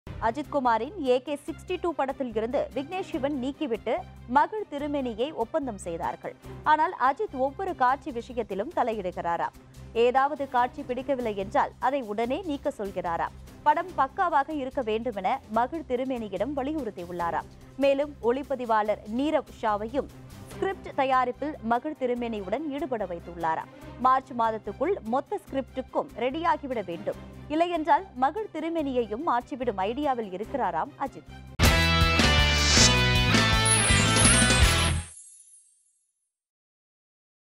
அஜித் குமாரின் AK sixty two படத்தில் இருந்து விக்னேஷ் சிவன் நீக்கிவிட்டு மகள் திருமேனியை ஒப்பந்தம் செய்தார்கள் ஆனால் அஜித் ஒவ்வொரு காட்சி விஷயத்திலும் தலையிடுகிறாராம் ஏதாவது காட்சி பிடிக்கவில்லை என்றால் அதை உடனே நீக்க சொல்கிறாராம் படம் பக்காவாக இருக்க வேண்டுமென மகள் திருமேனியிடம் வலியுறுத்தியுள்ளாராம் மேலும் ஒளிப்பதிவாளர் நீரவ் ஷாவையும் ஸ்கிரிப்ட் தயாரிப்பில் மகள் திருமேனியுடன் ஈடுபட வைத்துள்ளாராம் மார்ச் மாதத்துக்குள் மொத்த ஸ்கிரிப்டுக்கும் ரெடியாகிவிட வேண்டும் இல்லையென்றால் மகள் திருமேனியையும் மாற்றிவிடும் ஐடியாவில் இருக்கிறாராம் அஜித்